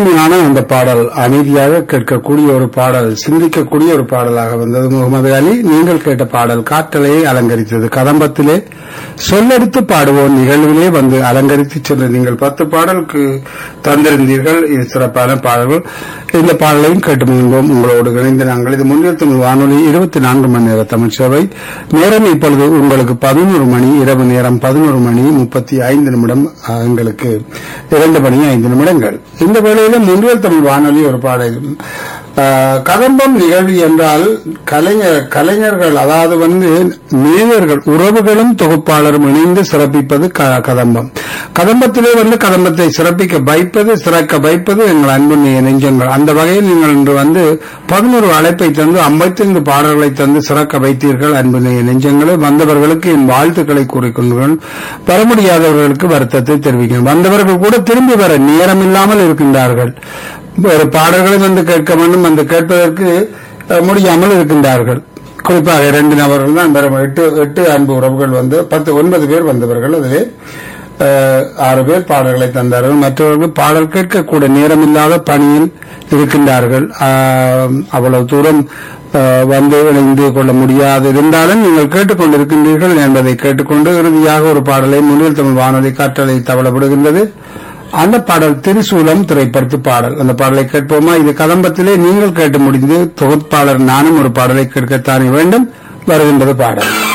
இனிமையான அந்த பாடல் அமைதியாக கேட்கக்கூடிய ஒரு பாடல் சிந்திக்கக்கூடிய ஒரு பாடலாக வந்தது முகமது அலி நீங்கள் கேட்ட பாடல் காற்றலையை அலங்கரித்தது கதம்பத்திலே சொல்லெடுத்து பாடுவோம் நிகழ்விலே வந்து அலங்கரித்து சென்ற நீங்கள் பத்து பாடலுக்கு தந்திருந்தீர்கள் இது சிறப்பான பாடல்கள் இந்த பாடலையும் கேட்டு முன்போம் உங்களோடு இணைந்து நாங்கள் இது முன்னில் தமிழ் வானொலி இருபத்தி நான்கு மணி நேர தமிழ் சேவை நேரம் இப்பொழுது உங்களுக்கு பதினோரு மணி இரவு நேரம் பதினோரு மணி முப்பத்தி ஐந்து நிமிடம் அஹ், எங்களுக்கு இரண்டு மணி ஐந்து நிமிடங்கள் இந்த வேளையில முன்னில் தமிழ் வானொலி ஒரு பாடல் அஹ், கதம்பம் நிகழ்வு என்றால் கலைஞர் கலைஞர்கள் அதாவது வந்து மேயர்கள் உறவுகளும் தொகுப்பாளரும் இணைந்து சிறப்பிப்பது க- கதம்பம் கதம்பத்திலே வந்து கதம்பத்தை சிறப்பிக்க வைப்பது சிறக்க வைப்பது எங்கள் அன்பு நெ- நெஞ்சங்கள் அந்த வகையில் நீங்கள் இன்று வந்து பதினோரு அழைப்பை தந்து ஐம்பத்தைந்து பாடல்களை தந்து சிறக்க வைத்தீர்கள் அன்பு நெ- நெஞ்சங்களே வந்தவர்களுக்கு என் வாழ்த்துக்களை கூறிக்கொள்கிறேன் வர முடியாதவர்களுக்கு வருத்தத்தை தெரிவிக்கிறேன் வந்தவர்கள் கூட திரும்பி வர நேரம் இல்லாமல் இருக்கின்றார்கள் ஒரு பாடல்களை வந்து கேட்க வேண்டும் வந்து கேட்பதற்கு அஹ், முடியாமல் இருக்கின்றார்கள் குறிப்பாக இரண்டு நபர்கள் தான் வரும் எட்டு எட்டு அன்பு உறவுகள் வந்து பத்து ஒன்பது பேர் வந்தவர்கள் அதிலே அஹ், ஆறு பேர் பாடல்களை தந்தார்கள் மற்றவர்கள் பாடல் கேட்கக்கூட நேரமில்லாத பணியில் இருக்கின்றார்கள் ஆஹ், அவ்வளவு தூரம் அஹ், வந்து இணைந்து கொள்ள முடியாது இருந்தாலும் நீங்கள் கேட்டுக்கொண்டிருக்கின்றீர்கள் என்பதை கேட்டுக்கொண்டு இறுதியாக ஒரு பாடலை முன்னில் தமிழ் வானொலி காற்றலை தவளப்படுகின்றது அந்த பாடல் திரிசூலம் திரைப்படத்து பாடல் அந்த பாடலை கேட்போமா இது கதம்பத்திலே நீங்கள் கேட்டு முடிந்து தொகுப்பாளர் நானும் ஒரு பாடலை கேட்கத்தானே வேண்டும் வருகின்றது பாடல்